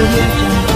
audio jungle.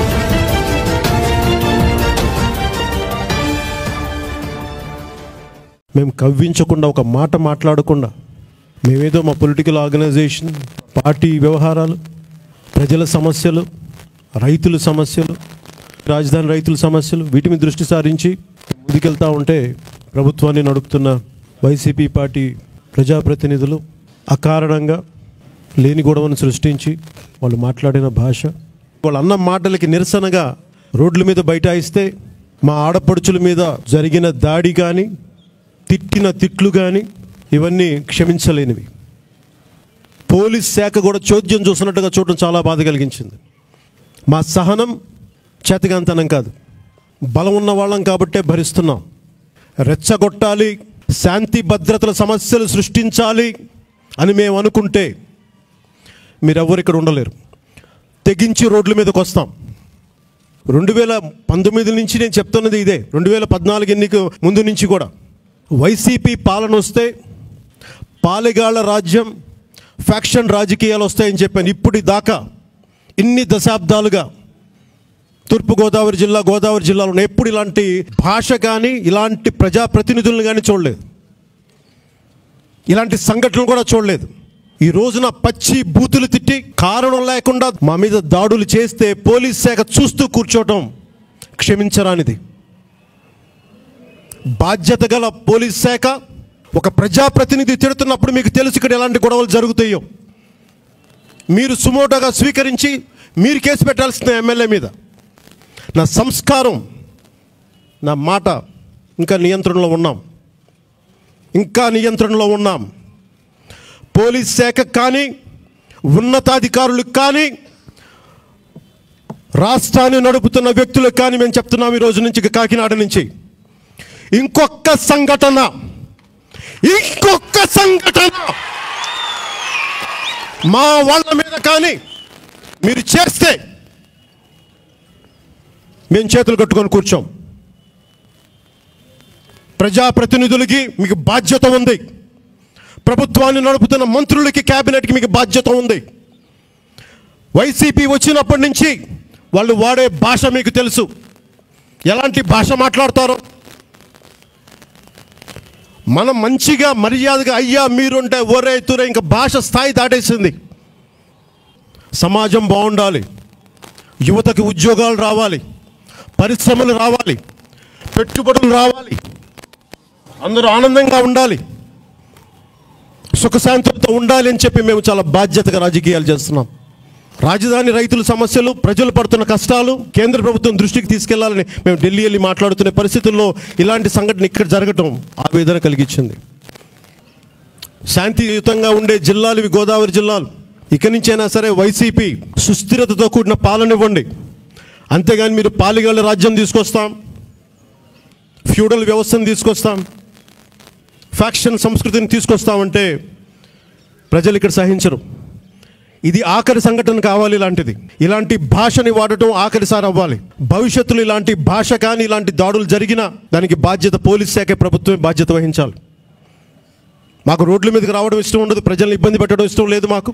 మేము కవ్వించకుండా ఒక మాట మాట్లాడకుండా మేమేదో మా పొలిటికల్ ఆర్గనైజేషన్ పార్టీ వ్యవహారాలు ప్రజల సమస్యలు రైతుల సమస్యలు రాజధాని రైతుల సమస్యలు వీటి మీద దృష్టి సారించి ముందుకెళ్తా ఉంటే ప్రభుత్వాన్ని నడుపుతున్న వైసీపీ పార్టీ ప్రజాప్రతినిధులు అకారణంగా లేని గొడవను సృష్టించి వాళ్ళు మాట్లాడిన భాష వాళ్ళు అన్న మాటలకి నిరసనగా రోడ్ల మీద బైఠాయిస్తే మా ఆడపడుచుల మీద జరిగిన దాడి కానీ తిట్టిన తిట్లు కానీ ఇవన్నీ క్షమించలేనివి పోలీస్ శాఖ కూడా చోద్యం చూసినట్టుగా చూడడం చాలా బాధ కలిగించింది మా సహనం చేతగాంతనం కాదు బలం ఉన్న వాళ్ళం కాబట్టే భరిస్తున్నాం రెచ్చగొట్టాలి శాంతి భద్రతల సమస్యలు సృష్టించాలి అని మేము అనుకుంటే మీరెవ్వరు ఇక్కడ ఉండలేరు తెగించి రోడ్ల మీదకి వస్తాం రెండు వేల పంతొమ్మిది నుంచి నేను చెప్తున్నది ఇదే రెండు వేల పద్నాలుగు ఎన్నిక ముందు నుంచి కూడా వైసీపీ పాలన వస్తే పాలెగాళ్ల రాజ్యం ఫ్యాక్షన్ రాజకీయాలు వస్తాయని చెప్పాను ఇప్పటి దాకా ఇన్ని దశాబ్దాలుగా తూర్పుగోదావరి జిల్లా గోదావరి జిల్లాలో ఎప్పుడు ఇలాంటి భాష కానీ ఇలాంటి ప్రజాప్రతినిధులను కానీ చూడలేదు ఇలాంటి సంఘటనలు కూడా చూడలేదు ఈ రోజున పచ్చి బూతులు తిట్టి కారణం లేకుండా మా మీద దాడులు చేస్తే పోలీస్ శాఖ చూస్తూ కూర్చోవటం క్షమించరానిది బాధ్యత గల పోలీస్ శాఖ ఒక ప్రజాప్రతినిధి తిడుతున్నప్పుడు మీకు తెలుసు ఇక్కడ ఎలాంటి గొడవలు జరుగుతాయో మీరు సుమోటోగా స్వీకరించి మీరు కేసు పెట్టాల్సిన ఎమ్మెల్యే మీద నా సంస్కారం నా మాట ఇంకా నియంత్రణలో ఉన్నాం ఇంకా నియంత్రణలో ఉన్నాం పోలీస్ శాఖ కానీ ఉన్నతాధికారులకు కానీ రాష్ట్రాన్ని నడుపుతున్న వ్యక్తులకు కానీ మేము చెప్తున్నాం ఈ రోజు నుంచి కాకినాడ నుంచి ఇంకొక సంఘటన ఇంకొక సంఘటన మా వాళ్ళ మీద కానీ మీరు చేస్తే మేము చేతులు కట్టుకొని కూర్చోం ప్రజాప్రతినిధులకి మీకు బాధ్యత ఉంది ప్రభుత్వాన్ని నడుపుతున్న మంత్రులకి క్యాబినెట్కి మీకు బాధ్యత ఉంది వైసీపీ వచ్చినప్పటి నుంచి వాళ్ళు వాడే భాష మీకు తెలుసు ఎలాంటి భాష మాట్లాడతారో మనం మంచిగా మర్యాదగా అయ్యా మీరుంటే ఒరే తురే ఇంకా భాష స్థాయి దాటేసింది సమాజం బాగుండాలి యువతకి ఉద్యోగాలు రావాలి పరిశ్రమలు రావాలి పెట్టుబడులు రావాలి అందరూ ఆనందంగా ఉండాలి సుఖశాంతులతో ఉండాలి అని చెప్పి మేము చాలా బాధ్యతగా రాజకీయాలు చేస్తున్నాం రాజధాని రైతుల సమస్యలు ప్రజలు పడుతున్న కష్టాలు కేంద్ర ప్రభుత్వం దృష్టికి తీసుకెళ్లాలని మేము ఢిల్లీ వెళ్ళి మాట్లాడుతున్న పరిస్థితుల్లో ఇలాంటి సంఘటన ఇక్కడ జరగటం ఆవేదన కలిగించింది శాంతియుతంగా ఉండే జిల్లాలు ఇవి గోదావరి జిల్లాలు ఇక నుంచైనా సరే వైసీపీ సుస్థిరతతో కూడిన పాలన ఇవ్వండి అంతేగాని మీరు పాలిగాళ్ళ రాజ్యం తీసుకొస్తాం ఫ్యూడల్ వ్యవస్థను తీసుకొస్తాం ఫ్యాక్షన్ సంస్కృతిని తీసుకొస్తామంటే ప్రజలు ఇక్కడ సహించరు ఇది ఆఖరి సంఘటన కావాలి ఇలాంటిది ఇలాంటి భాషని వాడటం ఆఖరిసారి అవ్వాలి భవిష్యత్తులో ఇలాంటి భాష కానీ ఇలాంటి దాడులు జరిగినా దానికి బాధ్యత పోలీస్ శాఖ ప్రభుత్వమే బాధ్యత వహించాలి మాకు రోడ్ల మీదకి రావడం ఇష్టం ఉండదు ప్రజల్ని ఇబ్బంది పెట్టడం ఇష్టం లేదు మాకు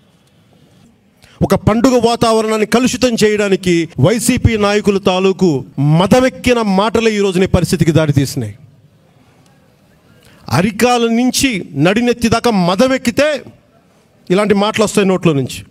ఒక పండుగ వాతావరణాన్ని కలుషితం చేయడానికి వైసీపీ నాయకుల తాలూకు మదమెక్కిన మాటలే ఈ రోజున ఈ పరిస్థితికి దారితీసినాయి అరికాల నుంచి నడినెత్తి దాకా మదమెక్కితే ఇలాంటి మాటలు వస్తాయి నోట్లో నుంచి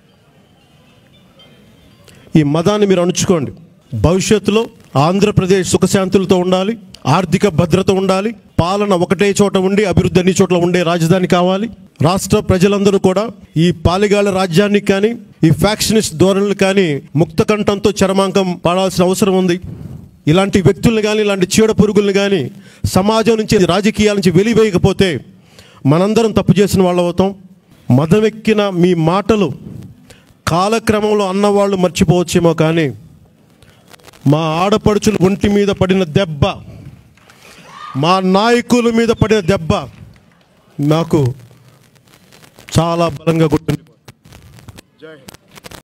ఈ మదాన్ని మీరు అణుచుకోండి భవిష్యత్తులో ఆంధ్రప్రదేశ్ సుఖశాంతులతో ఉండాలి ఆర్థిక భద్రత ఉండాలి పాలన ఒకటే చోట ఉండి అభివృద్ధి అన్ని చోట్ల ఉండే రాజధాని కావాలి రాష్ట్ర ప్రజలందరూ కూడా ఈ పాలిగాళ్ళ రాజ్యానికి కానీ ఈ ఫ్యాక్షనిస్ట్ ధోరణులు కానీ ముక్త కంఠంతో చరమాంకం పాడాల్సిన అవసరం ఉంది ఇలాంటి వ్యక్తుల్ని కానీ ఇలాంటి చీడ పురుగుల్ని కానీ సమాజం నుంచి రాజకీయాల నుంచి వెలివేయకపోతే మనందరం తప్పు చేసిన వాళ్ళు అవుతాం మదమెక్కిన మీ మాటలు కాలక్రమంలో అన్నవాళ్ళు మర్చిపోవచ్చేమో కానీ మా ఆడపడుచుల ఒంటి మీద పడిన దెబ్బ మా నాయకుల మీద పడిన దెబ్బ నాకు చాలా బలంగా కొట్టిన